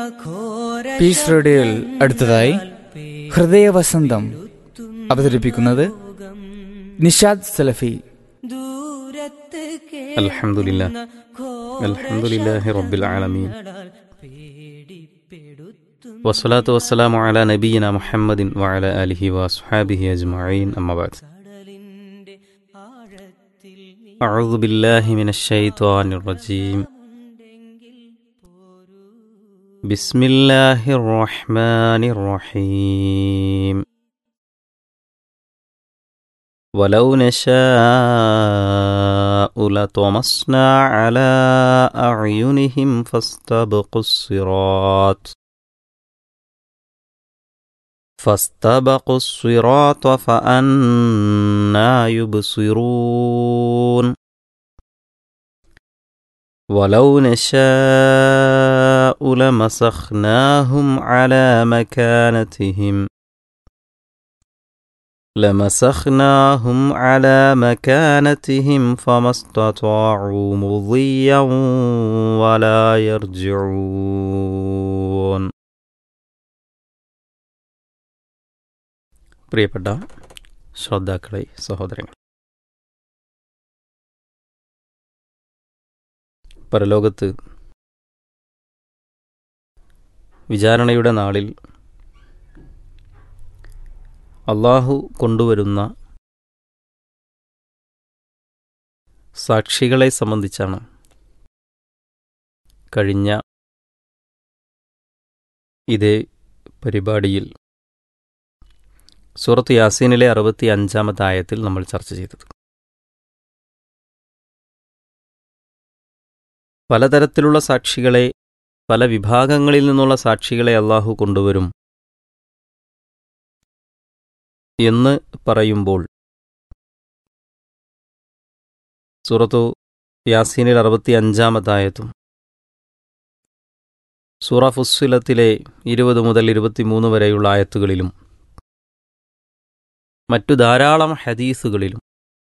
piece റേഡിയോയിൽ അടുത്തതായി ഹൃദയവസന്തം അവതരിപ്പിക്കുന്നത് നിഷാദ് സലഫി അൽഹംദുലില്ലാ അൽഹംദുലില്ലാഹി റബ്ബിൽ ആലമീൻ വസ്സലാത്തു വസ്സലാമു അലാ നബിയിന മുഹമ്മദിൻ വഅല ആലിഹി വസ്ഹാബിഹി അജ്മഈൻ അമ്മ ബഅദ് أعوذ بالله من الشيطان الرجيم بسم الله الرحمن الرحيم ولو نشاء لطمسنا على أعينهم فاستبقوا الصراط فاستبقوا الصراط فأنا يبصرون ولو نشاء لمسخناهم على مكانتهم لمسخناهم على مكانتهم فما استطاعوا مضيا ولا يرجعون പ്രിയപ്പെട്ട ശ്രോതാക്കളെ സഹോദരങ്ങൾ പരലോകത്ത് വിചാരണയുടെ നാളിൽ അള്ളാഹു കൊണ്ടുവരുന്ന സാക്ഷികളെ സംബന്ധിച്ചാണ് കഴിഞ്ഞ ഇതേ പരിപാടിയിൽ സൂറത്ത് യാസീനിലെ അറുപത്തി അഞ്ചാമത്തെ ആയത്തിൽ നമ്മൾ ചർച്ച ചെയ്തത് പലതരത്തിലുള്ള സാക്ഷികളെ പല വിഭാഗങ്ങളിൽ നിന്നുള്ള സാക്ഷികളെ അള്ളാഹു കൊണ്ടുവരും എന്ന് പറയുമ്പോൾ സൂറത്തു യാസീനിൽ അറുപത്തി അഞ്ചാമത്തായത്തും സൂറ ഫുസ്സുലത്തിലെ ഇരുപത് മുതൽ ഇരുപത്തിമൂന്ന് വരെയുള്ള ആയത്തുകളിലും മറ്റു ധാരാളം ഹദീസുകളിലും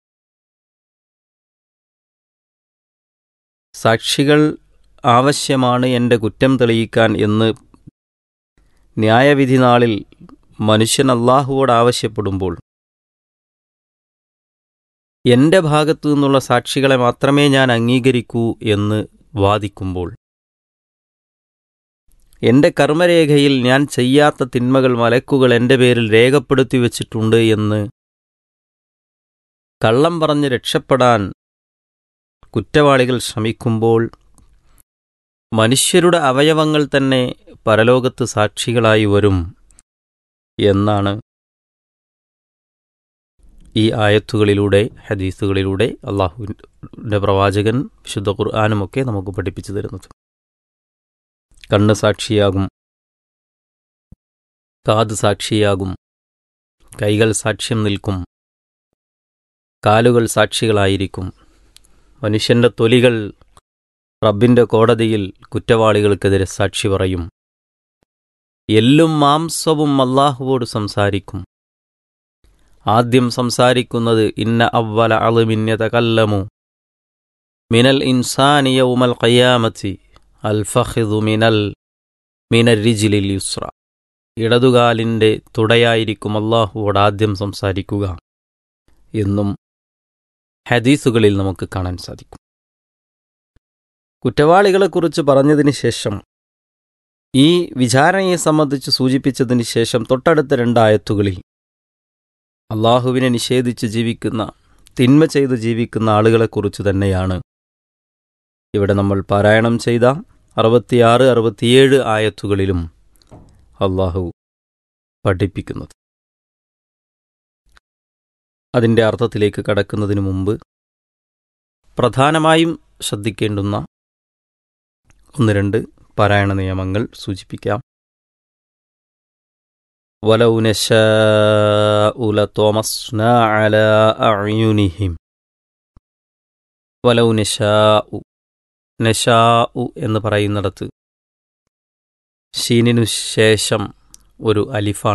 സാക്ഷികൾ ആവശ്യമാണ് എൻ്റെ കുറ്റം തെളിയിക്കാൻ എന്ന് ന്യായവിധി നാളിൽ മനുഷ്യൻ അള്ളാഹുവോട് ആവശ്യപ്പെടുമ്പോൾ എൻ്റെ ഭാഗത്തു നിന്നുള്ള സാക്ഷികളെ മാത്രമേ ഞാൻ അംഗീകരിക്കൂ എന്ന് വാദിക്കുമ്പോൾ എൻ്റെ കർമ്മരേഖയിൽ ഞാൻ ചെയ്യാത്ത തിന്മകൾ മലക്കുകൾ എൻ്റെ പേരിൽ രേഖപ്പെടുത്തി വച്ചിട്ടുണ്ട് എന്ന് കള്ളം പറഞ്ഞ് രക്ഷപ്പെടാൻ കുറ്റവാളികൾ ശ്രമിക്കുമ്പോൾ മനുഷ്യരുടെ അവയവങ്ങൾ തന്നെ പരലോകത്ത് സാക്ഷികളായി വരും എന്നാണ് ഈ ആയത്തുകളിലൂടെ ഹദീസുകളിലൂടെ അള്ളാഹുവിൻ്റെ പ്രവാചകൻ വിശുദ്ധ ഖുർആാനുമൊക്കെ നമുക്ക് പഠിപ്പിച്ചു തരുന്നത് കണ്ണ് സാക്ഷിയാകും കാത് സാക്ഷിയാകും കൈകൾ സാക്ഷ്യം നിൽക്കും കാലുകൾ സാക്ഷികളായിരിക്കും മനുഷ്യന്റെ തൊലികൾ റബ്ബിന്റെ കോടതിയിൽ കുറ്റവാളികൾക്കെതിരെ സാക്ഷി പറയും എല്ലും മാംസവും അള്ളാഹുവോട് സംസാരിക്കും ആദ്യം സംസാരിക്കുന്നത് ഇന്ന അവല അളുമിന്യത കല്ലമു മിനൽ ഇൻസാനിയ ഉമൽ കയ്യാമത്തി അൽ ഫഹിദു മിനൽ മിനൽ റിജിലിൽ യുസ്ര ഇടതുകാലിൻ്റെ തുടയായിരിക്കും അള്ളാഹുവോട് ആദ്യം സംസാരിക്കുക എന്നും ഹദീസുകളിൽ നമുക്ക് കാണാൻ സാധിക്കും കുറ്റവാളികളെക്കുറിച്ച് പറഞ്ഞതിന് ശേഷം ഈ വിചാരണയെ സംബന്ധിച്ച് സൂചിപ്പിച്ചതിന് ശേഷം തൊട്ടടുത്ത രണ്ടായത്തുകളിൽ അള്ളാഹുവിനെ നിഷേധിച്ച് ജീവിക്കുന്ന തിന്മ ചെയ്ത് ജീവിക്കുന്ന ആളുകളെക്കുറിച്ച് തന്നെയാണ് ഇവിടെ നമ്മൾ പാരായണം ചെയ്ത അറുപത്തിയാറ് അറുപത്തിയേഴ് ആയത്തുകളിലും അള്ളാഹു പഠിപ്പിക്കുന്നത് അതിൻ്റെ അർത്ഥത്തിലേക്ക് കടക്കുന്നതിന് മുമ്പ് പ്രധാനമായും ശ്രദ്ധിക്കേണ്ടുന്ന ഒന്ന് രണ്ട് പാരായണ നിയമങ്ങൾ സൂചിപ്പിക്കാം ولو نشاء لطمسنا على أعينهم ولو نشاء നഷാഉ എന്ന് പറയുന്നിടത്ത് ഷീനിനു ശേഷം ഒരു അലിഫാണ്